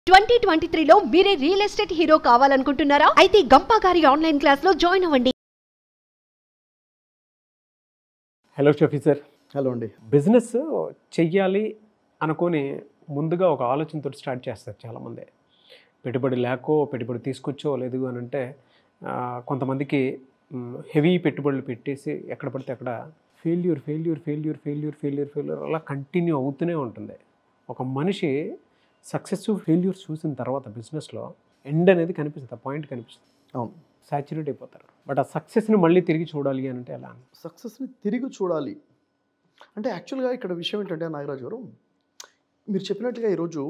twenty twenty త్రీలో మీరే real estate hero కావాలనుకుంటున్నారా అయితే గంపా గారి ఆన్లైన్ క్లాస్ లో జాయిన్ అవ్వండి హలో షఫీ సార్ హలో అండి బిజినెస్ చెయ్యాలి అనుకొని ముందుగా ఒక ఆలోచనతో స్టార్ట్ చేస్తారు చాలామంది పెట్టుబడి లేకో పెట్టుబడి తీసుకొచ్చో లేదు అని అంటే ఆ, కొంతమందికి హెవీ పెట్టుబడులు పెట్టేసి ఎక్కడ పడితే అక్కడ failure failure failure failure failure failure అలా కంటిన్యూ అవుతూనే ఉంటుంది ఒక మనిషి సక్సెస్ఫుల్ ఫెయిల్యూర్ చూసిన తర్వాత బిజినెస్లో ఎండ్ అనేది కనిపిస్తుంది ఆ పాయింట్ కనిపిస్తుంది అవును సాచురేట్ అయిపోతారు బట్ ఆ సక్సెస్ని మళ్ళీ తిరిగి చూడాలి అని అంటే ఎలా సక్సెస్ని తిరిగి చూడాలి అంటే యాక్చువల్గా ఇక్కడ విషయం ఏంటంటే నాగరాజు గారు మీరు చెప్పినట్టుగా ఈరోజు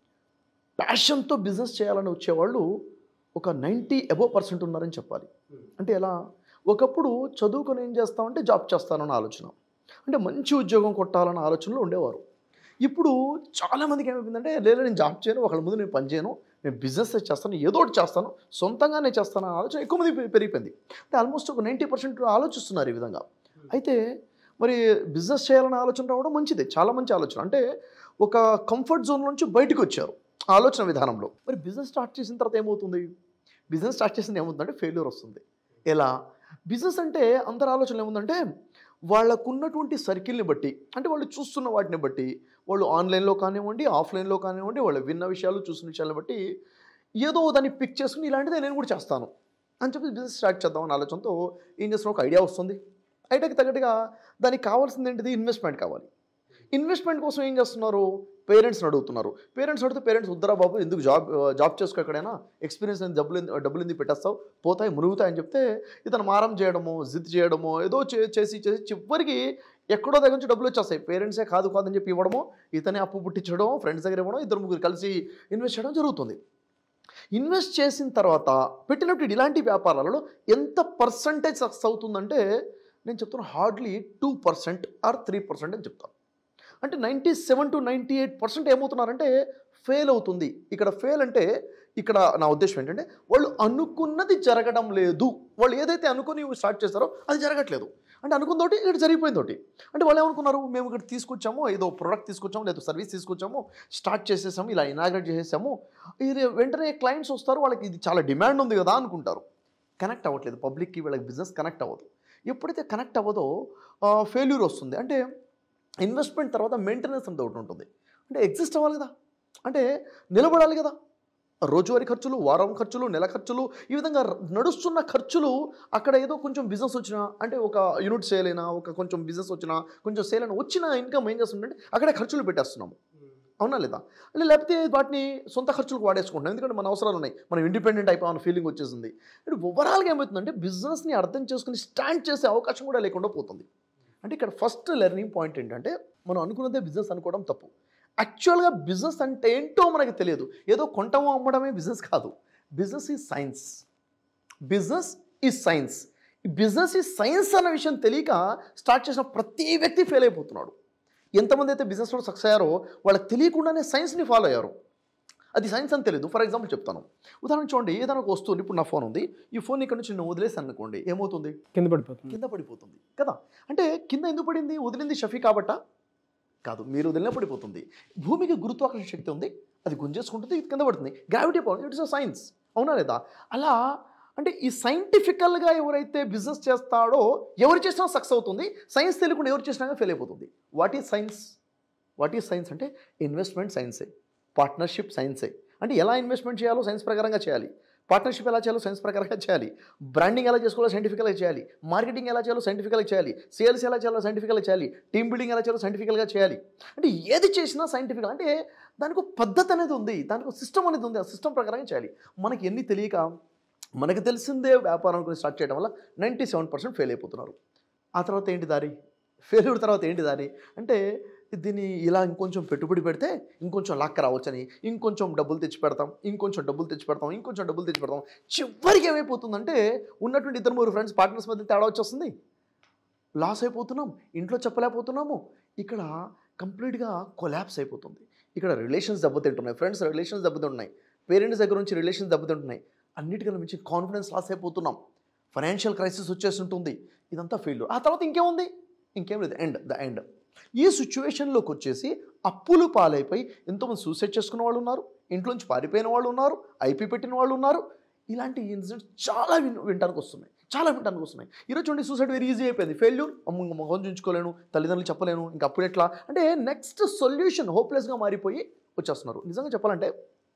ప్యాషన్తో బిజినెస్ చేయాలని వచ్చేవాళ్ళు ఒక నైంటీ అబోవ్ పర్సెంట్ ఉన్నారని చెప్పాలి అంటే ఎలా ఒకప్పుడు చదువుకొని ఏం చేస్తామంటే జాబ్ చేస్తానన్న ఆలోచన అంటే మంచి ఉద్యోగం కొట్టాలన్న ఆలోచనలో ఉండేవారు ఇప్పుడు చాలామందికి ఏమైపోయిందంటే లేదు నేను జాబ్ చేయను ఒకళ్ళ ముందు నేను పని చేయను నేను బిజినెస్ చేస్తాను ఏదో ఒకటి చేస్తాను సొంతంగా నేను చేస్తాను అన్న ఆలోచన ఎక్కువ మంది పె- పెరిగిపోయింది అంటే ఆల్మోస్ట్ ఒక నైంటీ పర్సెంట్ ఆలోచిస్తున్నారు ఈ విధంగా అయితే మరి బిజినెస్ చేయాలనే ఆలోచన రావడం మంచిదే చాలా మంచి ఆలోచన అంటే ఒక కంఫర్ట్ జోన్ నుంచి బయటకు వచ్చారు ఆ ఆలోచన విధానంలో మరి బిజినెస్ స్టార్ట్ చేసిన తర్వాత ఏమవుతుంది బిజినెస్ స్టార్ట్ చేసిన ఏమవుతుందంటే ఫెయిల్యూర్ వస్తుంది ఎలా బిజినెస్ అంటే అందరి ఆలోచన ఏముందంటే వాళ్ళకున్నటువంటి సర్కిల్ని బట్టి అంటే వాళ్ళు చూస్తున్న వాటిని బట్టి వాళ్ళు ఆన్లైన్లో కానివ్వండి ఆఫ్లైన్లో కానివ్వండి వాళ్ళు విన్న విషయాలు చూసిన విషయాలను బట్టి ఏదో దాన్ని పిక్ చేసుకుని ఇలాంటిదే నేను కూడా చేస్తాను అని చెప్పి బిజినెస్ స్టార్ట్ చేద్దామని ఆలోచనతో ఏం చేస్తున్నా ఒక ఐడియా వస్తుంది ఐడియాకి తగ్గట్టుగా దానికి కావాల్సింది ఏంటిది ఇన్వెస్ట్మెంట్ కావాలి ఇన్వెస్ట్మెంట్ కోసం ఏం చేస్తున్నారు పేరెంట్స్ని అడుగుతున్నారు పేరెంట్స్ అడిగితే పేరెంట్స్ వద్దరా బాబు ఎందుకు జాబ్ జాబ్ చేసుకో ఎక్కడైనా ఎక్స్పీరియన్స్ నేను డబ్బులు ఎందు- డబ్బులు ఎందుకు పెట్టేస్తావు పోతాయి మునుగుతాయి అని చెప్తే ఇతను మారం చేయడము జిద్ చేయడము ఏదో చే- చేసి చేసి చివరికి ఎక్కడో దగ్గర నుంచి డబ్బులు వచ్చేస్తాయి పేరెంట్సే కాదు కాదని చెప్పి ఇవ్వడము ఇతనే అప్పు పుట్టించడం ఫ్రెండ్స్ దగ్గర ఇవ్వడం ఇద్దరు ముగ్గురు కలిసి ఇన్వెస్ట్ చేయడం జరుగుతుంది ఇన్వెస్ట్ చేసిన తర్వాత పెట్టినప్పుడు ఇలాంటి వ్యాపారాలలో ఎంత పర్సంటేజ్ సక్సెస్ అవుతుందంటే నేను చెప్తున్నా hardly two percent or three percent అని చెప్తాను అంటే ninety seven to ninety eight percent ఏమవుతున్నారంటే ఫెయిల్ అవుతుంది ఇక్కడ ఫెయిల్ అంటే ఇక్కడ నా ఉద్దేశం ఏంటంటే వాళ్ళు అనుకున్నది జరగడం లేదు వాళ్ళు ఏదైతే అనుకుని స్టార్ట్ చేస్తారో అది జరగట్లేదు అంటే అనుకున్నతోటి ఇక్కడ జరిగిపోయిందోటి అంటే వాళ్ళు ఏమనుకున్నారు మేము ఇక్కడ తీసుకొచ్చాము ఏదో ప్రోడక్ట్ తీసుకొచ్చాము లేదా సర్వీస్ తీసుకొచ్చాము స్టార్ట్ చేసేసాము ఇలా ఇనాగ్రేట్ చేసేసాము ఇది వెంటనే క్లయింట్స్ వస్తారు వాళ్ళకి ఇది చాలా డిమాండ్ ఉంది కదా అనుకుంటారు కనెక్ట్ అవ్వట్లేదు పబ్లిక్కి వీళ్ళకి బిజినెస్ కనెక్ట్ అవ్వదు ఎప్పుడైతే కనెక్ట్ అవ్వదో ఫెయిల్యూర్ వస్తుంది అంటే ఇన్వెస్ట్మెంట్ తర్వాత మెయింటెనెన్స్ అనేది ఒకటి ఉంటుంది అంటే ఎగ్జిస్ట్ అవ్వాలి కదా అంటే నిలబడాలి కదా రోజువారీ ఖర్చులు వారం ఖర్చులు నెల ఖర్చులు ఈ విధంగా ర- నడుస్తున్న ఖర్చులు అక్కడ ఏదో కొంచెం బిజినెస్ వచ్చినా అంటే ఒక యూనిట్ సేల్ అయినా ఒక కొంచెం బిజినెస్ వచ్చినా కొంచెం సేల్ అయినా వచ్చిన ఇన్కమ్ ఏం చేస్తుందంటే అక్కడే ఖర్చులు పెట్టేస్తున్నాము అవునా లేదా అంటే లేకపోతే వాటిని సొంత ఖర్చులకు వాడేసుకుంటున్నాం ఎందుకంటే మన అవసరాలు ఉన్నాయి మనం ఇండిపెండెంట్ అయిపోయిన ఫీలింగ్ వచ్చేసింది అంటే ఓవరాల్గా ఏమవుతుందంటే బిజినెస్ని అర్థం చేసుకుని స్టాండ్ చేసే అవకాశం కూడా లేకుండా పోతుంది అంటే ఇక్కడ ఫస్ట్ లెర్నింగ్ పాయింట్ ఏంటంటే మనం అనుకున్నదే బిజినెస్ అనుకోవడం తప్పు యాక్చువల్గా బిజినెస్ అంటే ఏంటో మనకి తెలియదు ఏదో కొంటమో అమ్మడమే బిజినెస్ కాదు business is science business is science ఈ బిజినెస్ ఈజ్ సైన్స్ అన్న విషయం తెలియక స్టార్ట్ చేసిన ప్రతి వ్యక్తి ఫెయిల్ అయిపోతున్నాడు ఎంతమంది అయితే బిజినెస్లో సక్సెస్ అయ్యారో వాళ్ళకి తెలియకుండానే సైన్స్ని ఫాలో అయ్యారు అది సైన్స్ అని తెలియదు ఫర్ ఎగ్జాంపుల్ చెప్తాను ఉదాహరణ చూడండి ఏదైనా ఒక వస్తువు ఇప్పుడు నా ఫోన్ ఉంది ఈ ఫోన్ ఇక్కడ నుంచి నేను వదిలేసాను అనుకోండి ఏమవుతుంది కింద పడిపోతుంది కింద పడిపోతుంది కదా అంటే కింద ఎందుకు పడింది వదిలింది షఫీ కాబట్ట కాదు మీరు వదిలినా పడిపోతుంది భూమికి గురుత్వాకర్షణ శక్తి ఉంది అది గుంజేసుకుంటుంది ఇది కింద పడుతుంది gravity power it's a science అవునా లేదా అలా అంటే ఈ సైంటిఫికల్గా ఎవరైతే బిజినెస్ చేస్తాడో ఎవరు చేసినా సక్సెస్ అవుతుంది సైన్స్ తెలియకుండా ఎవరు చేసినా ఫెయిల్ అయిపోతుంది what is science what is science అంటే ఇన్వెస్ట్మెంట్ సైన్సే పార్ట్నర్షిప్ సైన్సే అంటే ఎలా ఇన్వెస్ట్మెంట్ చేయాలో సైన్స్ ప్రకారంగా చేయాలి పార్ట్నర్షిప్ ఎలా చేయాలో సైన్స్ ప్రకారంగా చేయాలి బ్రాండింగ్ ఎలా చేసుకోవాలో సైంటిఫికల్గా చేయాలి మార్కెటింగ్ ఎలా చేయాలో సైంటిఫికల్గా చేయాలి సేల్స్ ఎలా చేయాలో సైంటిఫికల్గా చేయాలి టీమ్ బిల్డింగ్ ఎలా చేయాలో సైంటిఫికల్గా చేయాలి అంటే ఏది చేసినా సైంటిఫిక్ అంటే దానికి ఒక పద్ధతి అనేది ఉంది దానికి ఒక సిస్టమ్ అనేది ఉంది ఆ సిస్టమ్ ప్రకారంగా చేయాలి మనకి ఎన్ని తెలియక మనకు తెలిసిందే వ్యాపారం గురించి స్టార్ట్ చేయడం వల్ల నైంటీ సెవెన్ పర్సెంట్ ఫెయిల్ అయిపోతున్నారు ఆ తర్వాత ఏంటి దారి ఫెయిల్యూర్ తర్వాత ఏంటి దారి అంటే దీన్ని ఇలా ఇంకొంచెం పెట్టుబడి పెడితే ఇంకొంచెం లాక్క రావచ్చని ఇంకొంచెం డబ్బులు తెచ్చి పెడతాం ఇంకొంచెం డబ్బులు తెచ్చి పెడతాం ఇంకొంచెం డబ్బులు తెచ్చి పెడతాం చివరికి ఏమైపోతుందంటే ఉన్నటువంటి ఇద్దరు మూడు ఫ్రెండ్స్ పార్ట్నర్స్ మధ్య తేడా వచ్చేస్తుంది లాస్ అయిపోతున్నాం ఇంట్లో చెప్పలేకపోతున్నాము ఇక్కడ కంప్లీట్గా కొలాప్స్ అయిపోతుంది ఇక్కడ రిలేషన్స్ దెబ్బతింటున్నాయి ఫ్రెండ్స్ రిలేషన్స్ దెబ్బతింటున్నాయి పేరెంట్స్ దగ్గర నుంచి రిలేషన్స్ దెబ్బతింటున్నాయి అన్నిటికన్నా మించి కాన్ఫిడెన్స్ లాస్ అయిపోతున్నాం ఫైనాన్షియల్ క్రైసిస్ వచ్చేసి ఉంటుంది ఇదంతా ఫెయిల్యూర్ ఆ తర్వాత ఇంకేముంది ఇంకేం లేదు ఎండ్ ద ఎండ్ ఈ సిచ్యువేషన్లోకి వచ్చేసి అప్పులు పాలైపోయి ఎంతోమంది సూసైడ్ చేసుకున్న వాళ్ళు ఉన్నారు ఇంట్లోంచి పారిపోయిన వాళ్ళు ఉన్నారు ఐపీ పెట్టిన వాళ్ళు ఉన్నారు ఇలాంటి ఇన్సిడెంట్స్ చాలా విన్ వింటానికి వస్తున్నాయి చాలా వింటానికి వస్తున్నాయి ఈరోజు చూడండి సూసైడ్ వెరీ ఈజీ అయిపోయింది ఫెయిల్యూర్ మొహం చూపించుకోలేను తల్లిదండ్రులు చెప్పలేను ఇంకా అప్పుడు ఎట్లా అంటే నెక్స్ట్ సొల్యూషన్ హోప్లెస్గా మారిపోయి వచ్చేస్తున్నారు నిజంగా చెప్పాలంటే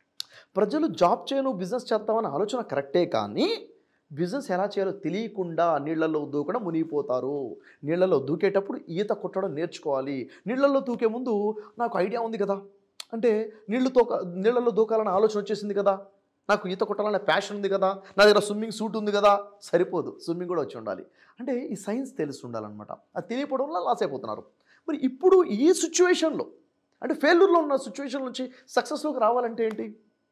ప్రజలు జాబ్ చేయను బిజినెస్ చేద్దామని ఆలోచన కరెక్టే కానీ బిజినెస్ ఎలా చేయాలో తెలియకుండా నీళ్ళల్లో దూకడం మునిగిపోతారు నీళ్ళల్లో దూకేటప్పుడు ఈత కొట్టడం నేర్చుకోవాలి నీళ్ళల్లో దూకే ముందు నాకు ఐడియా ఉంది కదా అంటే నీళ్లు తోక నీళ్ళల్లో దూకాలనే ఆలోచన వచ్చేసింది కదా నాకు ఈత కొట్టాలనే ప్యాషన్ ఉంది కదా నా దగ్గర స్విమ్మింగ్ సూట్ ఉంది కదా సరిపోదు స్విమ్మింగ్ కూడా వచ్చి ఉండాలి అంటే ఈ సైన్స్ తెలిసి ఉండాలన్నమాట అది తెలియకపోవడం వల్ల లాస్ అయిపోతున్నారు మరి ఇప్పుడు ఈ సిచ్యువేషన్లో అంటే ఫెయిల్యూర్లో ఉన్న సిచ్యువేషన్ నుంచి సక్సెస్లోకి రావాలంటే ఏంటి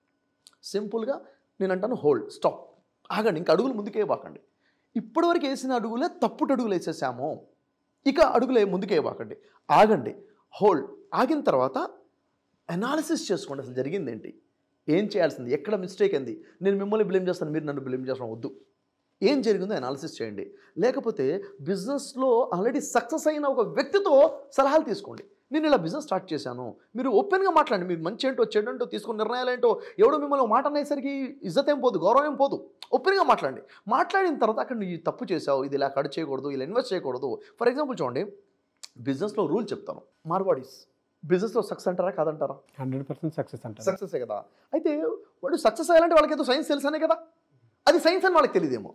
సింపుల్గా నేను అంటాను హోల్డ్ స్టాప్ ఆగండి ఇంకా అడుగులు ముందుకే బాకండి ఇప్పటివరకు వేసిన అడుగులే తప్పుడు అడుగులు వేసేసాము ఇక అడుగులే ముందుకే బాకండి ఆగండి హోల్డ్ ఆగిన తర్వాత అనాలిసిస్ చేసుకోండి అసలు జరిగింది ఏంటి ఏం చేయాల్సింది ఎక్కడ మిస్టేక్ అయింది నేను మిమ్మల్ని బ్లేమ్ చేస్తాను మీరు నన్ను బ్లేమ్ చేస్తాను వద్దు ఏం జరిగిందో అనాలిసిస్ చేయండి లేకపోతే బిజినెస్లో ఆల్రెడీ సక్సెస్ అయిన ఒక వ్యక్తితో సలహాలు తీసుకోండి నేను ఇలా బిజినెస్ స్టార్ట్ చేశాను మీరు ఓపెన్గా మాట్లాడండి మీరు మంచి ఏంటో చెడు ఏంటో తీసుకున్న నిర్ణయాలు ఏంటో ఎవడో మిమ్మల్ని ఒక మాట అనేసరికి ఇజ్జత్ ఏం పోదు గౌరవం ఏం పోదు ఓపెన్గా మాట్లాడండి మాట్లాడిన తర్వాత అక్కడ నువ్వు ఈ తప్పు చేసావు ఇది ఇలా కట్ చేయకూడదు ఇలా ఇన్వెస్ట్ చేయకూడదు ఫర్ ఎగ్జాంపుల్ చూడండి బిజినెస్లో రూల్ చెప్తాను మార్వాడీస్ బిజినెస్లో సక్సెస్ అంటారా కాదంటారా హండ్రెడ్ పర్సెంట్ సక్సెస్ అంటారు సక్సెస్ కదా అయితే వాడు సక్సెస్ అయ్యాలంటే వాళ్ళకేదో సైన్స్ తెలుసనే కదా అది సైన్స్ అని వాళ్ళకి తెలియదేమో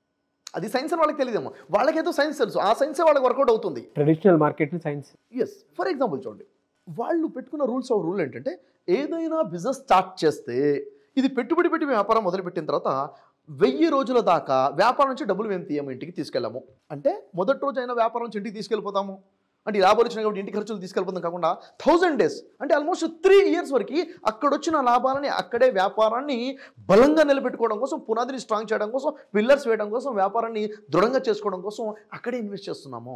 అది సైన్స్ అని వాళ్ళకి తెలియదేమో వాళ్ళకేదో సైన్స్ తెలుసు ఆ సైన్సే వాళ్ళకి వర్కౌట్ అవుతుంది traditional market science yes for example చూడండి వాళ్ళు పెట్టుకున్న రూల్స్ ఆఫ్ రూల్ ఏంటంటే ఏదైనా బిజినెస్ స్టార్ట్ చేస్తే ఇది పెట్టుబడి పెట్టి వ్యాపారం మొదలుపెట్టిన తర్వాత వెయ్యి రోజుల దాకా వ్యాపారం నుంచి డబ్బులు మేము తీయము ఇంటికి తీసుకెళ్ళాము అంటే మొదటి రోజు అయినా వ్యాపారం నుంచి ఇంటికి తీసుకెళ్ళిపోతాము అంటే ఈ లాభాలు వచ్చినాయి కాబట్టి ఇంటి ఖర్చులు తీసుకెళ్ళిపోతాం కాకుండా థౌజండ్ డేస్ అంటే ఆల్మోస్ట్ త్రీ ఇయర్స్ వరకు అక్కడ వచ్చిన లాభాలని అక్కడే వ్యాపారాన్ని బలంగా నిలబెట్టుకోవడం కోసం పునాదిని స్ట్రాంగ్ చేయడం కోసం పిల్లర్స్ వేయడం కోసం వ్యాపారాన్ని దృఢంగా చేసుకోవడం కోసం అక్కడే ఇన్వెస్ట్ చేస్తున్నాము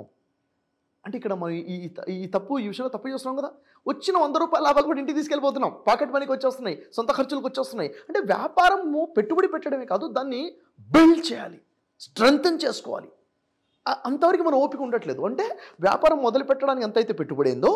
అంటే ఇక్కడ మనం ఈ ఈ- ఈ తప్పు ఈ విషయంలో తప్పు చేస్తున్నాం కదా వచ్చిన వంద రూపాయల లాభాలు కూడా ఇంటికి తీసుకెళ్ళిపోతున్నాం పాకెట్ మనీకి వచ్చేస్తున్నాయి సొంత ఖర్చులకు వచ్చేస్తున్నాయి అంటే వ్యాపారము పెట్టుబడి పెట్టడమే కాదు దాన్ని బిల్డ్ చేయాలి స్ట్రెంగ్తన్ చేసుకోవాలి ఆ- అంతవరకు మనం ఓపిక ఉండట్లేదు అంటే వ్యాపారం మొదలు పెట్టడానికి ఎంత అయితే పెట్టుబడి అయిందో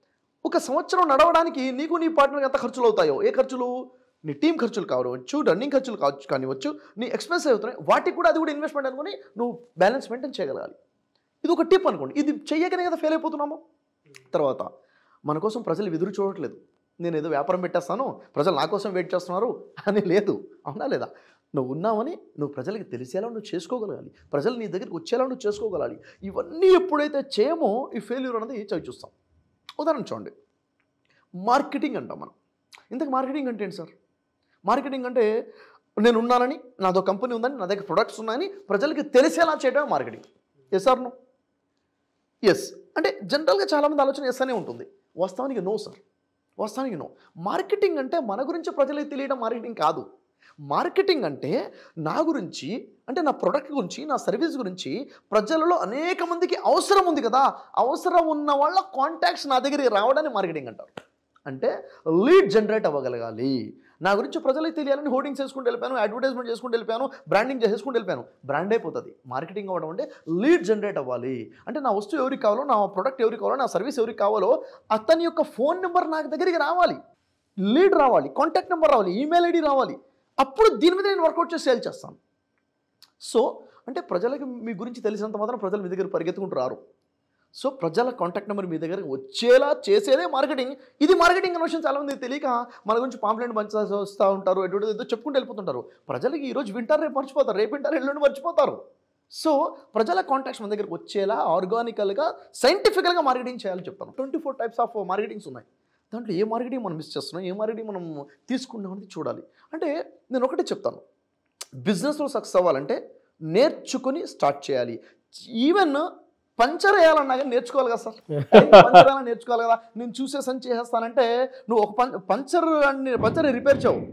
ఒక సంవత్సరం నడవడానికి నీకు నీ పార్ట్నర్కి ఎంత ఖర్చులు అవుతాయో ఏ ఖర్చులు నీ టీం ఖర్చులు కావచ్చు రన్నింగ్ ఖర్చులు కావచ్చు కానివచ్చు నీ ఎక్స్పెన్స్ అవుతున్నాయి వాటికి కూడా అది కూడా ఇన్వెస్ట్మెంట్ అనుకుని నువ్వు బ్యాలెన్స్ మెయింటైన్ చేయగలగాలి ఇది ఒక టిప్ అనుకోండి ఇది చెయ్యకనే కదా ఫెయిల్ అయిపోతున్నాము తర్వాత మన కోసం ప్రజలు ఎదురు చూడట్లేదు నేను ఏదో వ్యాపారం పెట్టేస్తాను ప్రజలు నా కోసం వెయిట్ చేస్తున్నారు అని లేదు అవునా లేదా నువ్వు ఉన్నావని నువ్వు ప్రజలకి తెలిసేలా నువ్వు చేసుకోగలగాలి ప్రజలు నీ దగ్గరికి వచ్చేలా నువ్వు చేసుకోగలాలి ఇవన్నీ ఎప్పుడైతే చేయమో ఈ ఫెయిల్యూర్ అనేది చవి చూస్తాం ఉదాహరణ చూడండి మార్కెటింగ్ అంటాం మనం ఇంతకు మార్కెటింగ్ అంటే ఏంటి సార్ మార్కెటింగ్ అంటే నేను ఉన్నానని నాదో కంపెనీ ఉందని నా దగ్గర ప్రొడక్ట్స్ ఉన్నాయని ప్రజలకి తెలిసేలా చేయడమే marketing yes sir no yes అంటే జనరల్గా చాలామంది ఆలోచన ఎస్ అనే ఉంటుంది వాస్తవానికి నో సార్ వాస్తవానికి నో మార్కెటింగ్ అంటే మన గురించి ప్రజలకు తెలియడం మార్కెటింగ్ కాదు మార్కెటింగ్ అంటే నా గురించి అంటే నా ప్రొడక్ట్ గురించి నా సర్వీస్ గురించి ప్రజలలో అనేక మందికి అవసరం ఉంది కదా అవసరం ఉన్న వాళ్ళ కాంటాక్ట్స్ నా దగ్గరికి రావడాన్ని మార్కెటింగ్ అంటారు అంటే లీడ్ జనరేట్ అవ్వగలగాలి నా గురించి ప్రజలకు తెలియాలని హోర్డింగ్స్ చేసుకుంటూ వెళ్ళిపోయాను అడ్వర్టైజ్మెంట్ చేసుకుంటూ వెళ్ళిపోయాను బ్రాండింగ్ చేసుకుంటూ వెళ్ళిపోయాను బ్రాండ్ అయిపోతుంది మార్కెటింగ్ అవ్వడం అంటే లీడ్ జనరేట్ అవ్వాలి అంటే నా వస్తువు ఎవరికి కావాలో నా ప్రొడక్ట్ ఎవరికి కావాలో నా సర్వీస్ ఎవరికి కావాలో అతని యొక్క ఫోన్ నెంబర్ నాకు దగ్గరికి రావాలి లీడ్ రావాలి కాంటాక్ట్ నెంబర్ రావాలి ఈమెయిల్ ఐడి రావాలి అప్పుడు దీని మీద నేను వర్కౌట్ చేసి సేల్ చేస్తాను సో అంటే ప్రజలకు మీ గురించి తెలిసినంత మాత్రం ప్రజలు మీ దగ్గర పరిగెత్తుకుంటూ రారు సో ప్రజల కాంటాక్ట్ నెంబర్ మీ దగ్గర వచ్చేలా చేసేదే మార్కెటింగ్ ఇది మార్కెటింగ్ అనే విషయం చాలామంది తెలియక మన గురించి పాంప్లెంట్ పంచి వస్తూ ఉంటారు ఎటువంటి ఏదో చెప్పుకుంటూ వెళ్ళిపోతుంటారు ప్రజలకి ఈరోజు వింటారు రేపు మర్చిపోతారు రేపు వింటారు ఎల్లుండి మర్చిపోతారు సో ప్రజల కాంటాక్ట్స్ మన దగ్గరకు వచ్చేలా ఆర్గానికల్గా సైంటిఫికల్గా మార్కెటింగ్ చేయాలని చెప్తాను twenty four types of marketings ఉన్నాయి దాంట్లో ఏ మార్కెటింగ్ మనం మిస్ చేస్తున్నాం ఏ మార్కెటింగ్ మనం తీసుకున్నాం అనేది చూడాలి అంటే నేను ఒకటే చెప్తాను బిజినెస్లో సక్సెస్ అవ్వాలంటే నేర్చుకుని స్టార్ట్ చేయాలి ఈవెన్ పంచర్ వేయాలన్నా కానీ నేర్చుకోవాలి కదా సార్ పంచర్ వేయాలని నేర్చుకోవాలి కదా నేను చూసేసని చేసేస్తానంటే నువ్వు ఒక పం పంచర్ అన్ని పంచర్ రిపేర్ చేయవు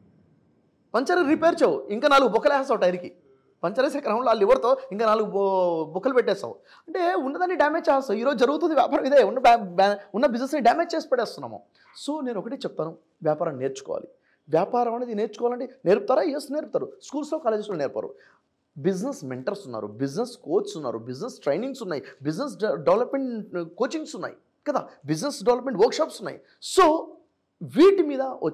పంచర్ రిపేర్ చేయవు ఇంకా నాలుగు బొక్కలు వేస్తావు టైర్కి పంచర్ వేసే క్రమంలో ఆ లివర్తో ఇంకా నాలుగు బొ బొక్కలు పెట్టేస్తావు అంటే ఉన్నదాన్ని డ్యామేజ్ చేస్తావు ఈరోజు జరుగుతుంది వ్యాపారం ఇదే ఉన్న బ్యా- బ్యా- ఉన్న బిజినెస్ని డ్యామేజ్ చేసి పెట్టేస్తున్నాము సో నేను ఒకటే చెప్తాను వ్యాపారం నేర్చుకోవాలి వ్యాపారం అనేది నేర్చుకోవాలంటే నేర్పుతారా ఎస్ నేర్పుతారు స్కూల్స్లో కాలేజెస్లో నేర్పరు బిజినెస్ మెంటర్స్ ఉన్నారు బిజినెస్ కోచ్ ఉన్నారు బిజినెస్ ట్రైనింగ్స్ ఉన్నాయి బిజినెస్ డెవలప్మెంట్ కోచింగ్స్ ఉన్నాయి కదా బిజినెస్ డెవలప్మెంట్ వర్క్షాప్స్ ఉన్నాయి సో వీటి మీద వచ్చి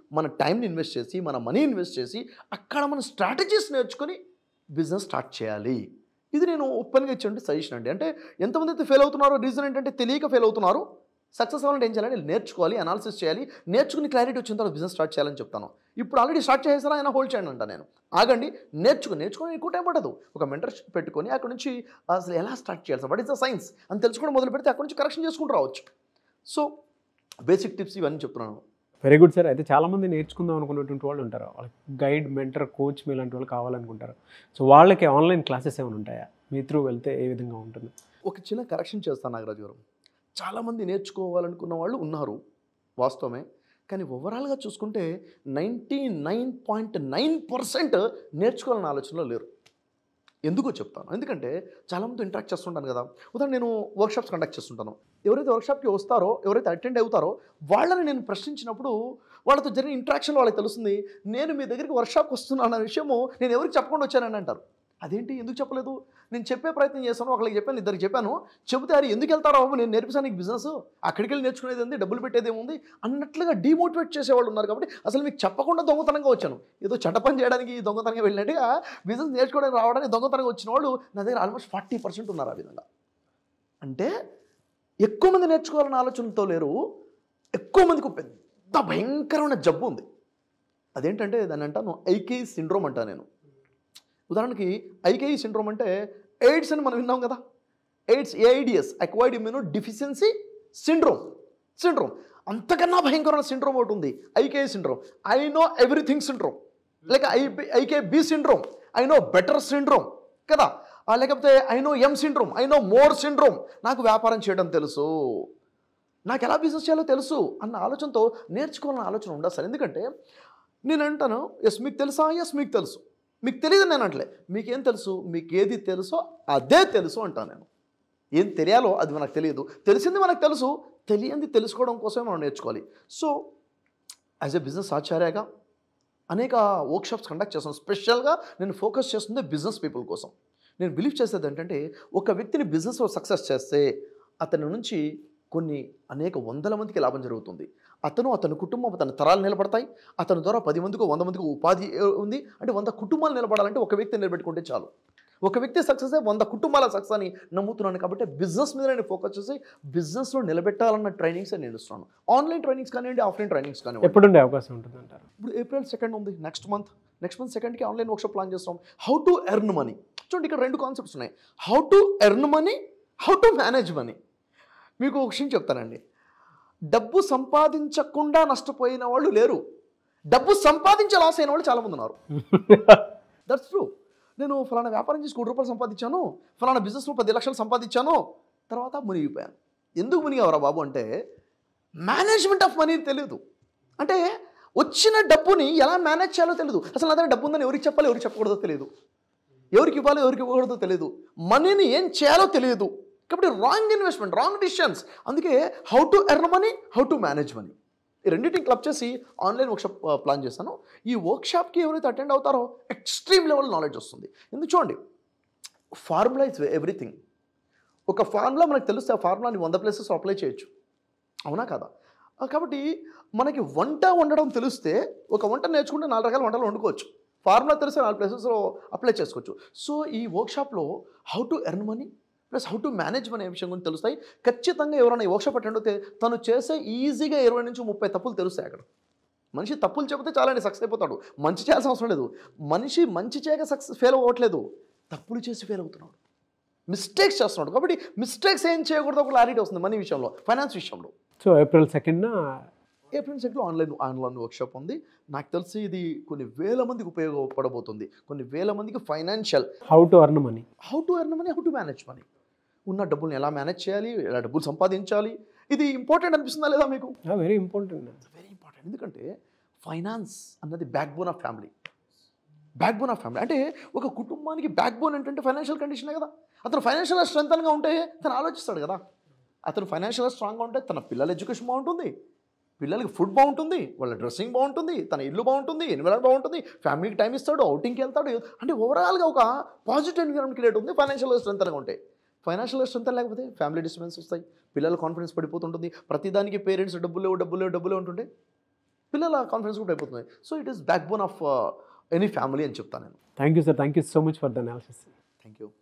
మన టైంని ఇన్వెస్ట్ చేసి మన మనీ ఇన్వెస్ట్ చేసి అక్కడ మన స్ట్రాటజీస్ నేర్చుకొని బిజినెస్ స్టార్ట్ చేయాలి ఇది నేను ఓపెన్గా ఇచ్చే సజెషన్ అండి అంటే ఎంతమంది అయితే ఫెయిల్ అవుతున్నారో రీజన్ ఏంటంటే తెలియక ఫెయిల్ అవుతున్నారు సక్సెస్ అవ్వాలంటే ఏం చేయాలి నేర్చుకోవాలి అనాలిసిస్ చేయాలి నేర్చుకుని క్లారిటీ వచ్చిన తర్వాత బిజినెస్ స్టార్ట్ చేయాలని చెప్తాను ఇప్పుడు ఆల్రెడీ స్టార్ట్ చేసేసారా ఆయన హోల్డ్ చేయండి అంట నేను ఆగండి నేర్చుకుని నేర్చుకుని ఎక్కువ టైం పడదు ఒక మెంటర్షిప్ పెట్టుకొని అక్కడ నుంచి అసలు ఎలా స్టార్ట్ చేయాలి వాట్ ఇస్ ద సైన్స్ అని తెలుసుకోవడం మొదలు పెడితే అక్కడ నుంచి కరెక్షన్ చేసుకుంటూ రావచ్చు సో బేసిక్ టిప్స్ ఇవన్నీ చెప్తున్నాను వెరీ గుడ్ సార్ అయితే చాలామంది నేర్చుకుందాం అనుకున్నటువంటి వాళ్ళు ఉంటారు వాళ్ళకి గైడ్ మెంటర్ కోచ్ మీలాంటి వాళ్ళు కావాలనుకుంటారు సో వాళ్ళకి ఆన్లైన్ క్లాసెస్ ఏమైనా ఉంటాయా మీ త్రూ వెళ్తే ఏ విధంగా ఉంటుంది ఒక చిన్న కరెక్షన్ చేస్తాను నాగరాజు గారు చాలామంది నేర్చుకోవాలనుకున్న వాళ్ళు ఉన్నారు వాస్తవమే కానీ ఓవరాల్గా చూసుకుంటే ninety nine point nine percent నేర్చుకోవాలన్న ఆలోచనలో లేరు ఎందుకో చెప్తాను ఎందుకంటే చాలామంది ఇంటరాక్ట్ చేస్తుంటాను కదా ఉదాహరణ నేను వర్క్షాప్స్ కండక్ట్ చేస్తుంటాను ఎవరైతే వర్క్షాప్కి వస్తారో ఎవరైతే అటెండ్ అవుతారో వాళ్ళని నేను ప్రశ్నించినప్పుడు వాళ్ళతో జరిగిన ఇంటరాక్షన్ వాళ్ళకి తెలుస్తుంది నేను మీ దగ్గరికి వర్క్షాప్కి వస్తున్నాను అన్న విషయము నేను ఎవరికి చెప్పకుండా వచ్చానని అంటారు అదేంటి ఎందుకు చెప్పలేదు నేను చెప్పే ప్రయత్నం చేశాను ఒకరికి చెప్పాను ఇద్దరికి చెప్పాను చెబితే అరే ఎందుకు వెళ్తారో బాబు నేను నేర్పిస్తాను నీకు బిజినెస్ అక్కడికి వెళ్ళి నేర్చుకునేది ఉంది డబ్బులు పెట్టేది ఏముంది అన్నట్లుగా డిమోటివేట్ చేసేవాళ్ళు ఉన్నారు కాబట్టి అసలు మీకు చెప్పకుండా దొంగతనంగా వచ్చాను ఏదో చెడ్డ పని చేయడానికి దొంగతనంగా వెళ్ళినట్టుగా బిజినెస్ నేర్చుకోవడానికి రావడానికి దొంగతనంగా వచ్చిన వాళ్ళు నా దగ్గర ఆల్మోస్ట్ ఫార్టీ పర్సెంట్ ఉన్నారు ఆ విధంగా అంటే ఎక్కువ మంది నేర్చుకోవాలన్న ఆలోచనతో లేరు ఎక్కువ మందికి ఒక పెద్ద భయంకరమైన జబ్బు ఉంది అదేంటంటే దాన్ని అంటాను ఐకే సిండ్రోమ్ అంటా నేను ఉదాహరణకి ఐకేఈ సిండ్రోమ్ అంటే ఎయిడ్స్ అని మనం విన్నాం కదా AIDS A I D S acquired immuno deficiency syndrome syndrome అంతకన్నా భయంకరమైన సిండ్రోమ్ ఒకటి ఉంది IK syndrome I know everything syndrome లేక I IK B syndrome I know better syndrome కదా ఆ, లేకపోతే I know M syndrome I know more syndrome నాకు వ్యాపారం చేయడం తెలుసు నాకు ఎలా బిజినెస్ చేయాలో తెలుసు అన్న ఆలోచనతో నేర్చుకోవాలన్న ఆలోచన ఉండదు సార్ ఎందుకంటే నేను అంటాను ఎస్ మీకు తెలుసా ఎస్ మీకు తెలుసు మీకు తెలియదు నేను అంటలే మీకేం తెలుసు మీకు ఏది తెలుసో అదే తెలుసు అంటాను నేను ఏం తెలియాలో అది మనకు తెలియదు తెలిసింది మనకు తెలుసు తెలియంది తెలుసుకోవడం కోసమే మనం నేర్చుకోవాలి సో యాజ్ ఎ బిజినెస్ ఆచార్యగా అనేక వర్క్షాప్స్ కండక్ట్ చేస్తాను స్పెషల్గా నేను ఫోకస్ చేస్తుంది బిజినెస్ పీపుల్ కోసం నేను బిలీవ్ చేసేది ఏంటంటే ఒక వ్యక్తిని బిజినెస్లో సక్సెస్ చేస్తే అతని నుంచి కొన్ని అనేక వందల మందికి లాభం జరుగుతుంది అతను అతని కుటుంబం అతని తరాలు నిలబడతాయి అతని ద్వారా పది మందికి వంద మందికి ఉపాధి ఉంది అంటే వంద కుటుంబాలు నిలబడాలంటే ఒక వ్యక్తి నిలబెట్టుకుంటే చాలు ఒక వ్యక్తి సక్సెస్ వంద కుటుంబాల సక్సెస్ అని నమ్ముతున్నాను కాబట్టి బిజినెస్ మీద నేను ఫోకస్ చేసి బిజినెస్లో నిలబెట్టాలన్న ట్రైనింగ్స్ నేను ఇస్తున్నాను ఆన్లైన్ ట్రైనింగ్స్ కానివ్వండి ఆఫ్లైన్ ట్రైనింగ్స్ కానివ్వండి ఎప్పుడు ఉండే అవకాశం ఉంటుంది అంటారు ఇప్పుడు ఏప్రిల్ సెకండ్ ఉంది నెక్స్ట్ మంత్ నెక్స్ట్ మంత్ సెకండ్కి ఆన్లైన్ వర్క్షాప్ ప్లాన్ చేస్తాం హౌ టు ఎర్న్ మనీ చూడండి ఇక్కడ రెండు కాన్సెప్ట్స్ ఉన్నాయి how to earn money how to manage money మీకు ఒక విషయం చెప్తానండి డబ్బు సంపాదించకుండా నష్టపోయిన వాళ్ళు లేరు డబ్బు సంపాదించే లాస్ అయిన వాళ్ళు చాలామంది ఉన్నారు దట్స్ ట్రూ నేను ఫలానా వ్యాపారం చేసి కోటి రూపాయలు సంపాదించాను ఫలానా బిజినెస్లో పది లక్షలు సంపాదించాను తర్వాత మునిగిపోయాను ఎందుకు మునిగావరా బాబు అంటే మేనేజ్మెంట్ ఆఫ్ మనీ తెలియదు అంటే వచ్చిన డబ్బుని ఎలా మేనేజ్ చేయాలో తెలియదు అసలు నా దగ్గర డబ్బు ఉందని ఎవరికి చెప్పాలి ఎవరికి చెప్పకూడదో తెలియదు ఎవరికి ఇవ్వాలి ఎవరికి ఇవ్వకూడదో తెలియదు మనీని ఏం చేయాలో తెలియదు కాబట్టి రాంగ్ ఇన్వెస్ట్మెంట్ రాంగ్ డిసిషన్స్ అందుకే how to earn money how to manage money ఈ రెండింటిని క్లబ్ చేసి ఆన్లైన్ వర్క్షాప్ ప్లాన్ చేశాను ఈ వర్క్షాప్కి ఎవరైతే అటెండ్ అవుతారో ఎక్స్ట్రీమ్ లెవెల్ నాలెడ్జ్ వస్తుంది ఎందుకు చూడండి ఫార్ములా ఇస్ ఎవ్రీథింగ్ ఒక ఫార్ములా మనకు తెలిస్తే ఆ ఫార్ములాని వంద ప్లేసెస్ అప్లై చేయొచ్చు అవునా కదా ఆ, కాబట్టి మనకి వంట వండడం తెలిస్తే ఒక వంట నేర్చుకుంటే నాలుగు రకాల వంటలు వండుకోవచ్చు ఫార్ములా తెలిస్తే నాలుగు ప్లేసెస్లో అప్లై చేసుకోవచ్చు సో ఈ వర్క్షాప్లో how to earn money plus how to manage money విషయం గురించి తెలుస్తాయి ఖచ్చితంగా ఎవరైనా ఈ వర్క్షాప్ అటెండ్ అవుతే తను చేసే ఈజీగా ఇరవై నుంచి ముప్పై తప్పులు తెలుస్తాయి అక్కడ మనిషి తప్పులు చెబితే చాలండి సక్సెస్ అయిపోతాడు మంచి చేయాల్సిన అవసరం లేదు మనిషి మంచి చేయక సక్సెస్ ఫెయిల్ అవ్వట్లేదు తప్పులు చేసి ఫెయిల్ అవుతున్నాడు మిస్టేక్స్ చేస్తున్నాడు కాబట్టి మిస్టేక్స్ ఏం చేయకూడదు ఒక క్లారిటీ వస్తుంది మనీ విషయంలో ఫైనాన్స్ విషయంలో సో ఏప్రిల్ సెకండ్న ఏప్రిల్ సెకండ్లో ఆన్లైన్ ఆన్లైన్ వర్క్షాప్ ఉంది నాకు తెలిసి ఇది కొన్ని వేల మందికి ఉపయోగపడబోతుంది కొన్ని వేల మందికి financial how to earn money how to earn money how to manage money ఉన్న డబ్బుల్ని ఎలా మేనేజ్ చేయాలి ఎలా డబ్బులు సంపాదించాలి ఇది ఇంపార్టెంట్ అనిపిస్తుందా లేదా మీకు వెరీ ఇంపార్టెంట్ వెరీ ఇంపార్టెంట్ ఎందుకంటే ఫైనాన్స్ అన్నది backbone of family backbone of family అంటే ఒక కుటుంబానికి బ్యాక్ బోన్ ఏంటంటే ఫైనాన్షియల్ కండిషనే కదా అతను ఫైనాన్షియల్గా స్ట్రెంగ్గా ఉంటే తను ఆలోచిస్తాడు కదా అతను ఫైనాన్షియల్గా స్ట్రాంగ్గా ఉంటే తన పిల్లల ఎడ్యుకేషన్ బాగుంటుంది పిల్లలకి ఫుడ్ బాగుంటుంది వాళ్ళ డ్రెస్సింగ్ బాగుంటుంది తన ఇల్లు బాగుంటుంది ఎన్విరాన్మెంట్ బాగుంటుంది ఫ్యామిలీకి టైం ఇస్తాడు అవుటింగ్కి వెళ్తాడు అంటే ఓవరాల్గా ఒక పాజిటివ్ ఎన్విరాన్మెంట్ క్రియేట్ ఉంది ఫైనాన్షియల్గా స్ట్రెంత్గా ఉంటాయి ఫైనాన్షియల్ స్ట్రెంత్ లేకపోతే ఫ్యామిలీ డిస్టర్బెన్స్ వస్తాయి పిల్లల కాన్ఫిడెన్స్ పడిపోతుంటుంది ప్రతిదానికి పేరెంట్స్ డబ్బులు లేవు డబ్బులు లేవు డబ్బులు లేవు అంటుంటే పిల్లల కాన్ఫిడెన్స్ కూడా అయిపోతుంది so it is backbone of any family అని చెప్తాను నేను thank you sir thank you so much for the analysis thank you